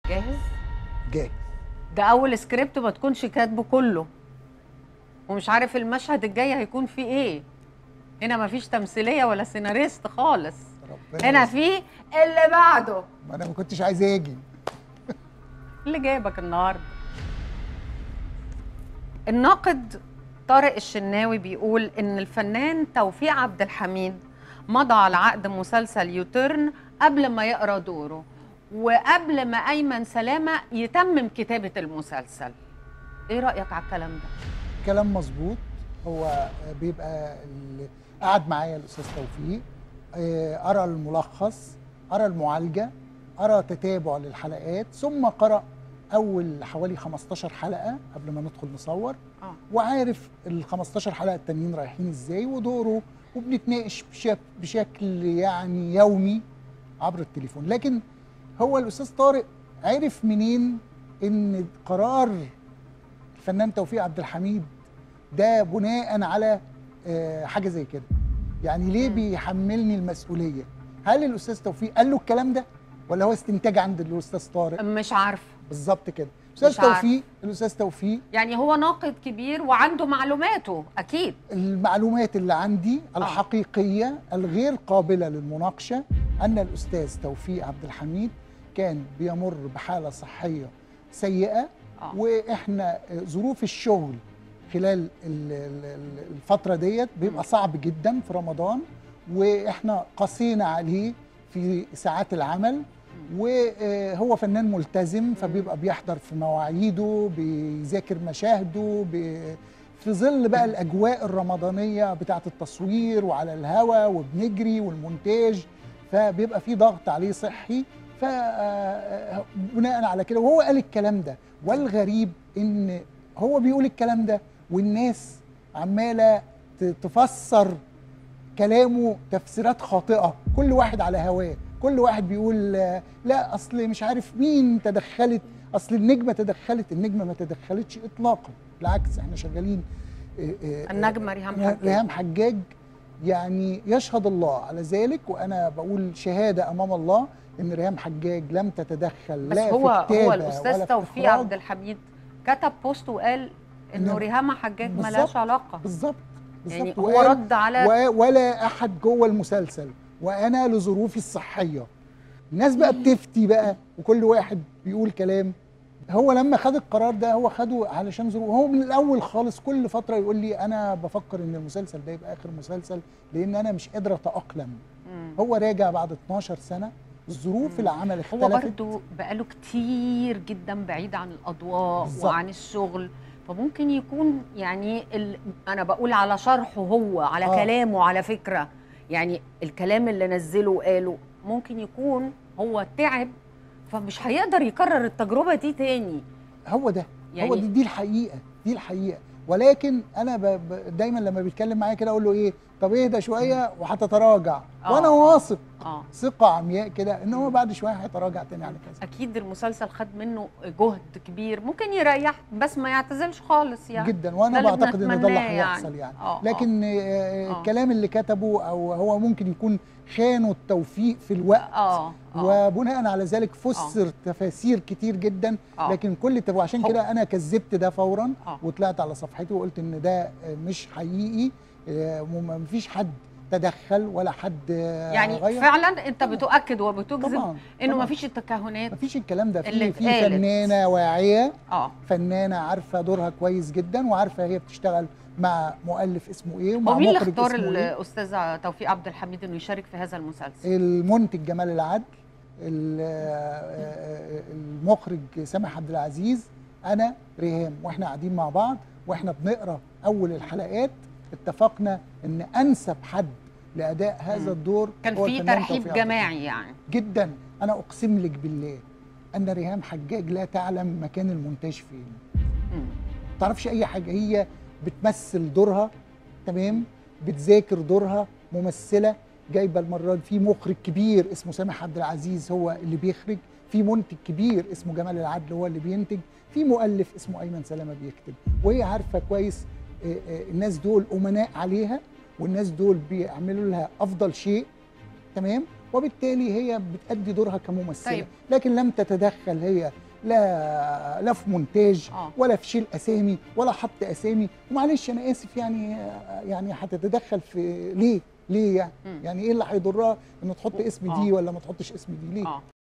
جاهز جاهز ده اول سكريبت ما تكونش كاتبه كله ومش عارف المشهد الجاي هيكون فيه ايه هنا مفيش تمثيليه ولا سيناريست خالص ربنا هنا يستر. في اللي بعده ما انا ما كنتش عايز اجي اللي جايبك النهارده الناقد طارق الشناوي بيقول ان الفنان توفيق عبد الحميد مضى على عقد مسلسل يوترن قبل ما يقرا دوره وقبل ما ايمن سلامه يتمم كتابه المسلسل ايه رايك على الكلام ده كلام مظبوط هو بيبقى ال- قعد معايا الاستاذ توفيق آه، قرا الملخص قرا المعالجه قرا تتابع للحلقات ثم قرا اول حوالي 15 حلقه قبل ما ندخل نصور اه وعارف ال 15 حلقه التانيين رايحين ازاي ودوره وبنتناقش بشك بشكل يعني يومي عبر التليفون لكن هو الاستاذ طارق عرف منين ان قرار الفنان توفيق عبد الحميد ده بناء على آه، حاجه زي كده يعني ليه مم. بيحملني المسؤوليه هل الاستاذ توفيق قال له الكلام ده ولا هو استنتاج عند الاستاذ طارق مش عارفه بالظبط كده الاستاذ مش عارف. توفيق الاستاذ توفيق يعني هو ناقد كبير وعنده معلوماته اكيد المعلومات اللي عندي آه. الحقيقية الغير قابلة للمناقشة أن الأستاذ توفيق عبد الحميد كان بيمر بحالة صحية سيئة اه وإحنا ظروف الشغل خلال ال- ال- ال- الفترة ديت مم. بيبقى صعب جدا في رمضان وإحنا قصينا عليه في ساعات العمل وهو فنان ملتزم فبيبقى بيحضر في مواعيده بيذاكر مشاهده بي في ظل بقى الاجواء الرمضانيه بتاعه التصوير وعلى الهوا وبنجري والمونتاج فبيبقى في ضغط عليه صحي فبناء على كده وهو قال الكلام ده والغريب ان هو بيقول الكلام ده والناس عماله ت- تفسر كلامه تفسيرات خاطئه كل واحد على هواه كل واحد بيقول آه، لا اصل مش عارف مين تدخلت اصل النجمه تدخلت النجمه ما تدخلتش اطلاقا بالعكس احنا شغالين آه، آه، النجمه ريهام حجاج ريهام حجاج يعني يشهد الله على ذلك وانا بقول شهاده امام الله ان ريهام حجاج لم تتدخل بس لا هو في كتابه هو ولا الاستاذ في توفيق إخراج. عبد الحميد كتب بوست وقال انه إنه- ريهام حجاج بالظبط. ملهاش علاقه بالظبط يعني بالظبط هو وقال رد على و- ولا احد جوه المسلسل وانا لظروفي الصحيه الناس بقى بتفتي بقى وكل واحد بيقول كلام هو لما خد القرار ده هو خده علشان ظروف هو من الاول خالص كل فتره يقول لي انا بفكر ان المسلسل ده يبقى اخر مسلسل لان انا مش قادر اتاقلم مم. هو راجع بعد 12 سنه ظروف مم. العمل هو اختلفت برضو بقاله كتير جدا بعيد عن الاضواء بالظبط. وعن الشغل فممكن يكون يعني ال... انا بقول على شرحه هو على آه. آه. كلامه على فكره يعني الكلام اللي نزله وقاله ممكن يكون هو تعب فمش هيقدر يكرر التجربه دي تاني هو ده يعني هو دي, دي الحقيقه دي الحقيقه ولكن انا ب... ب... دايما لما بيتكلم معايا كده اقول له ايه طب اهدى شويه وهتتراجع آه. وانا واثق اه ثقه عمياء كده ان هو بعد شويه هيتراجع تاني على كذا اكيد المسلسل خد منه جهد كبير ممكن يريح بس ما يعتزلش خالص يعني جدا ده وانا اللي بعتقد ان ده اللي بنتمناه هيحصل يعني آه، آه. لكن آه، آه. الكلام اللي كتبه او هو ممكن يكون خانه التوفيق في الوقت اه اه وبناء على ذلك فسر تفاسير كتير جدا آه. لكن كل التف- وعشان هو- كده انا كذبت ده فورا آه. وطلعت على صفحتي وقلت ان ده آه، مش حقيقي آه، وما مفيش حد تدخل ولا حد آه، يعني غير فعلا انت بتؤكد وبتجزم طبعا انه طبعا. ما فيش التكهنات مفيش الكلام ده اللي في في اتقالت. فنانه واعيه اه فنانه عارفه دورها كويس جدا وعارفه هي بتشتغل مع مؤلف اسمه ايه ومع هو مين اللي مخرج اختار اسمه ايه الاستاذ توفيق عبد الحميد انه يشارك في هذا المسلسل؟ المنتج جمال العدل ال- آه، المخرج سامح عبد العزيز انا ريهام واحنا قاعدين مع بعض واحنا بنقرا اول الحلقات اتفقنا ان انسب حد لاداء هذا مم. الدور كان هو في الفنان ترحيب توفيق عبد الحميد. جماعي يعني جدا انا اقسم لك بالله ان ريهام حجاج لا تعلم مكان المونتاج فين مم. ما تعرفش اي حاجه هي بتمثل دورها تمام بتذاكر دورها ممثله جايبه المره دي في مخرج كبير اسمه سامح عبد العزيز هو اللي بيخرج في منتج كبير اسمه جمال العدل هو اللي بينتج في مؤلف اسمه ايمن سلامه بيكتب وهي عارفه كويس آه، آه، الناس دول امناء عليها والناس دول بيعملوا لها افضل شيء تمام وبالتالي هي بتأدي دورها كممثله طيب. لكن لم تتدخل هي لا لا في مونتاج آه. ولا في شيل اسامي ولا حط اسامي ومعلش انا اسف يعني يعني هتتدخل في ليه ليه يعني مم. يعني ايه اللي هيضرها ان تحط اسم آه. دي ولا ما تحطش اسم دي ليه اه